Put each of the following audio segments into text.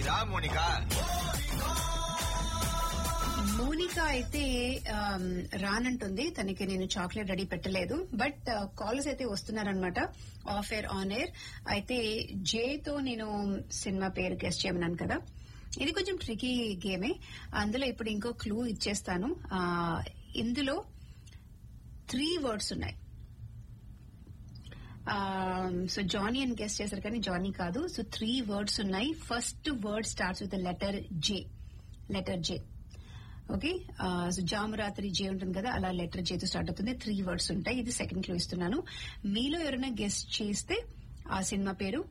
వచ్చా మోనికా మోనిక అయితే ఆమ్, రానంటుంది తనకి నేను చాక్లెట్ రెడీ పెట్టలేదు బట్ కాల్స్ అయితే వస్తున్నారనమాట ఆఫ్ ఎయిర్ ఆన్ ఎయిర్ అయితే జే తో నేను సినిమా పేరు గెస్ట్ చేయమన్నాను కదా ఇది కొంచెం ట్రికీ గేమే అందులో ఇప్పుడు ఇంకో క్లూ ఇచ్చేస్తాను ఆ, ఇందులో త్రీ వర్డ్స్ ఉన్నాయి సో జానీ అని గెస్ట్ చేశారు కానీ జానీ కాదు సో త్రీ వర్డ్స్ ఉన్నాయి first word starts with letter J letter J okay so జామరాత్రి జే ఉంటుంది కదా అలా లెటర్ జేతో స్టార్ట్ అవుతుంది త్రీ వర్డ్స్ ఉంటాయి ఇది సెకండ్ క్లూ ఇస్తున్నాను మీలో ఎవరైనా గెస్ట్ చేస్తే ఆ సినిమా పేరు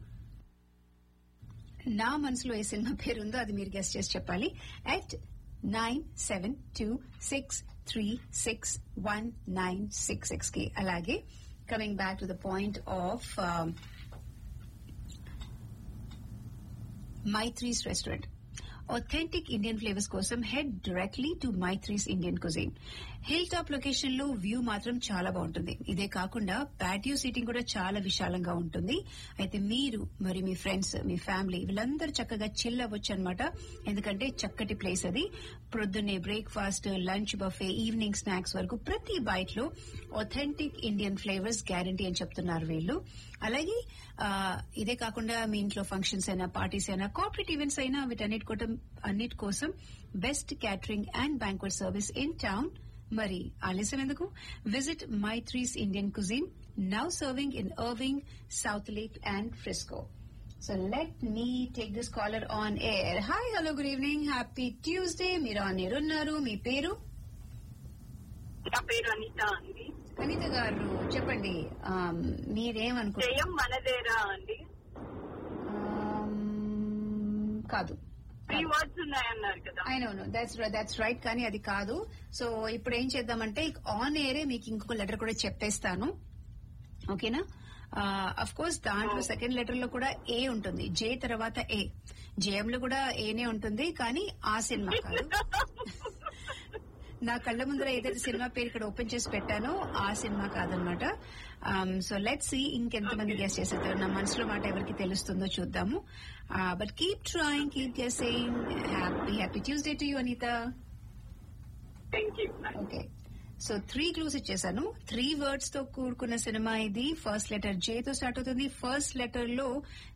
నా మనసులో ఏ సినిమా పేరు ఉందో అది మీరు గెస్ట్ చేసి చెప్పాలి at nine seven two six three six one nine six six కి అలాగే coming back to the point of Maitris restaurant authentic Indian flavours కోసం head directly to Maitris Indian cuisine hill top location లో వ్యూ మాత్రం చాలా బాగుంటుంది ఇదే కాకుండా ప్యాటియో సీటింగ్ కూడా చాలా విశాలంగా ఉంటుంది అయితే మీరు మరి మీ ఫ్రెండ్స్ మీ ఫ్యామిలీ వీళ్ళందరూ చక్కగా చిల్ అవ్వచ్చు అనమాట ఎందుకంటే చక్కటి ప్లేస్ అది ప్రొద్దున్నే breakfast lunch buffet evening snacks వరకు ప్రతి బైట్ లో ఆథెంటిక్ ఇండియన్ ఫ్లేవర్స్ గ్యారంటీ అని చెప్తున్నారు వీళ్ళు అలాగే ఆ, ఇదే కాకుండా మీ ఇంట్లో ఫంక్షన్స్ అయినా పార్టీస్ అయినా కార్పొరేట్ ఈవెంట్స్ అయినా వీటన్నిటి కోసం అన్నిటి కోసం best catering and banquet service in town మరి ఆలస్యం ఎందుకు visit Maitris Indian cuisine now serving in Irving South Lake and Frisco so let me take this caller on air hi hello good evening happy Tuesday మీరు on air ఉన్నారు మీ పేరు నా పేరు అనిత అండి అనిత గారు చెప్పండి ఆమ్, మీరేమనుకుంటున్నారు జయం మనదేరా అండి ఆమ్, కాదు త్రీ వర్డ్స్ ఉన్నాయన్నారు కదా I know that's that's right కానీ అది కాదు సో ఇప్పుడు ఏం చేద్దామంటే ఆన్ ఎయిరే మీకు ఇంకొక లెటర్ కూడా చెప్పేస్తాను ఓకేనా అఫ్ కోర్స్ దాంట్లో సెకండ్ లెటర్ లో కూడా ఏ ఉంటుంది జే తర్వాత ఏ జేఎంలో కూడా ఏనే ఉంటుంది కానీ ఆ సినిమా కాదు నా కళ్ళ ముందర ఏదైతే సినిమా పేరు ఇక్కడ ఓపెన్ చేసి పెట్టానో ఆ సినిమా కాదనమాట సో లెట్ సి ఇంకెంతమంది గెస్ట్ చేసేది నా మనసులో మాట ఎవరికి తెలుస్తుందో చూద్దాము but keep trying keep guessing happy happy Tuesday to you Anitha thank you okay so three clues ఇచ్చేసాను త్రీ వర్డ్స్ తో కూడుకున్న సినిమా ఇది ఫస్ట్ లెటర్ జే తో స్టార్ట్ అవుతుంది ఫస్ట్ లెటర్ లో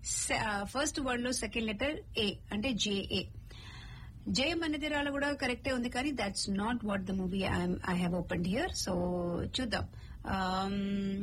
ఫస్ట్ వర్డ్ లో సెకండ్ లెటర్ ఏ అంటే జేఏ జే మనదిరాల కూడా కరెక్టే ఉంది కానీ that's not what the movie I have open here so చూద్దాం Um,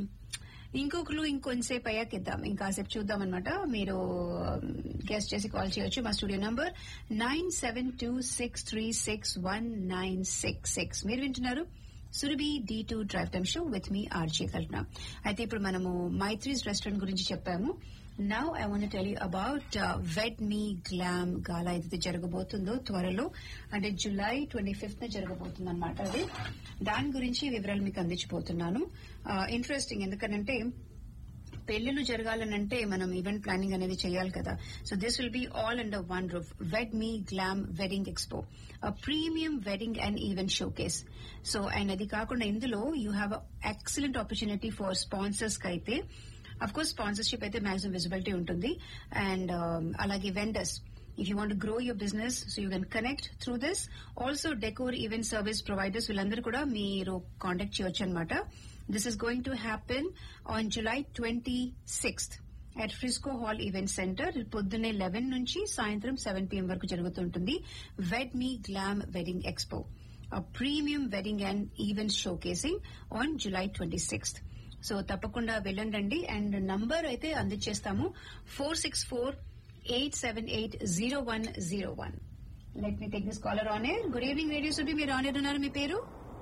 ఇంకో క్లూ ఇంకొంతసేపు అయ్యాక ఇద్దాం ఇంకాసేపు చూద్దాం అనమాట మీరు గెస్ట్ చేసి కాల్ చేయొచ్చు మా studio number nine seven two six three six one nine six six మీరు వింటున్నారు Surabhi D two drive time show with me RJ Kalpana అయితే ఇప్పుడు మనము మైత్రీస్ రెస్టారెంట్ గురించి చెప్పాము now I want tell you about wed me glam గాలా ఏదైతే జరగబోతుందో త్వరలో అంటే జులై ట్వంటీ ఫిఫ్త్ జరగబోతుంది అనమాట అది దాని గురించి వివరాలు మీకు అందించబోతున్నాను ఇంట్రెస్టింగ్ ఎందుకనంటే పెళ్లిళ్ళు జరగాలనంటే మనం ఈవెంట్ ప్లానింగ్ అనేది చేయాలి కదా so this will be all under one roof wed me glam wedding expo premium wedding and event show case so and అది కాకుండా ఇందులో you have excellent opportunity for sponsors కి అయితే అఫ్ కోర్స్ స్పాన్సర్షిప్ అయితే maximum visibility ఉంటుంది and అలాగే vendors if you want to grow your business so you can connect through this also decor event service providers వీళ్ళందరూ కూడా మీరు contact చేయొచ్చు అనమాట this is going to happen on July twenty sixth at Frisco hall event centre పొద్దున్నే eleven నుంచి సాయంత్రం seven PM వరకు జరుగుతుంటుంది wed me glam wedding expo premium wedding and event show casing on July twenty sixth so తప్పకుండా వెళ్ళండి and number అయితే అందించేస్తాము four six four eight seven eight zero one zero one let me take this caller on air good evening radio సుడి మీరు on air ఉన్నారు మీ పేరు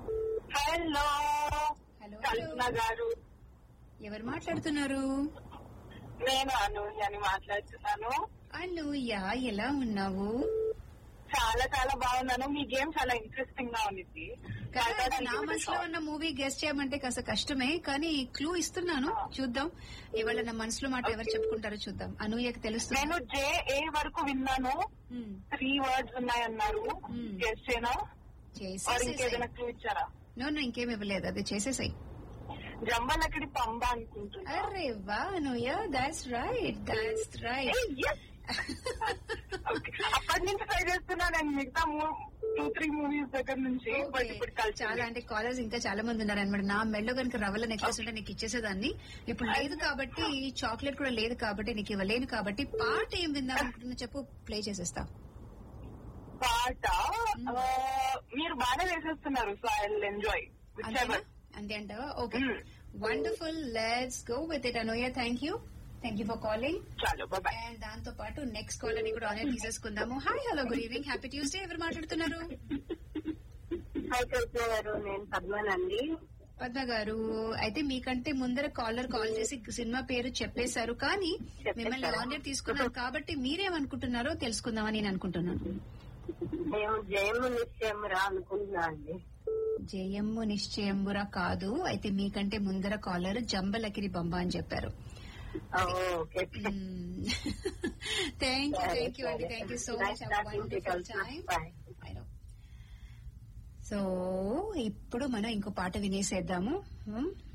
hello hello కల్పన గారు ఎవరు మాట్లాడుతున్నారు నేను అనూహ్య అని మాట్లాడుతున్నాను అన్నయ్య ఎలా ఉన్నావు చాలా చాలా బాగున్నాను మీ గేమ్ చాలా ఇంట్రెస్టింగ్ గా ఉంది కదా, నా మనసులో ఉన్న మూవీ గెస్ట్ చేయమంటే కాస్త కష్టమే కానీ క్లూ ఇస్తున్నాను చూద్దాం ఇవాళ నా మనసులో మాట ఎవరు చెప్పుకుంటారో చూద్దాం అనూయకి తెలుస్తుంది నేను జే ఏ వరకు విన్నాను Hmm. త్రీ వర్డ్స్ ఉన్నాయన్నారు Hmm. గెస్ట్ చేయనా ఆర్ చేసేసేయ్. ఇంకేదైనా క్లూ ఇచ్చారా నో నో ఇంకేం ఇవ్వలేదు అది చేసేసాయి జంబలక్కడి పంబ అనుకుంటున్నా అరే వా Anuya that's right that's right Hey, yes. Okay. అప్పటి నుంచి ట్రై చేస్తున్నా నేను మిగతా టూ త్రీ మూవీస్ దగ్గర నుంచి బట్ ఓకే. ఇప్పుడు కలిసి చాలా అంటే కాలర్స్ ఇంకా చాలా మంది ఉన్నారు అనమాట నా మెడలో కనుక రవ్వల నెక్లెస్ ఉంటే నీకు ఇచ్చేసేదాన్ని ఇప్పుడు లేదు కాబట్టి చాక్లెట్ కూడా లేదు కాబట్టి నీకు ఇవ్వలేను కాబట్టి పాట ఏం విందాం అనుకుంటున్నా చెప్పు ప్లే చేసేస్తా పాట ఆ, మీరు బాగానే వేసేస్తున్నారు సో ఐ ఎంజాయ్ అంతేనా అంతే అంటావా okay Mm. Wonderful let's go with it Anuya thank you thank you for calling చాలు బాయ్ అండ్ దాంతో పాటు నెక్స్ట్ కాల్ అని కూడా ఆనర్ తీసేసుకుందాము hi hello good evening happy Tuesday ఎవరు మాట్లాడుతున్నారు హాయ్ కృష్ణ గారు నేను పద్మనండి పద్మ గారు అయితే మీకంటే ముందర కాలర్ కాల్ చేసి సినిమా పేరు చెప్పేశారు కానీ మిమ్మల్ని ఆనర్ తీసుకున్నారు కాబట్టి మీరేమనుకుంటున్నారో తెలుసుకుందామని నేను అనుకుంటున్నాను మేము జయము నిశ్చయం రా అనుకుంటున్నా అండి జయమ్ము నిశ్చయంబురా కాదు అయితే మీకంటే ముందర కాలర్ జంబలకిరి బొమ్మ అని చెప్పారు okay thank you thank you అండి thank you so much wonderful time so ఇప్పుడు మనం ఇంకో పాట వినేసేద్దాము Hmm?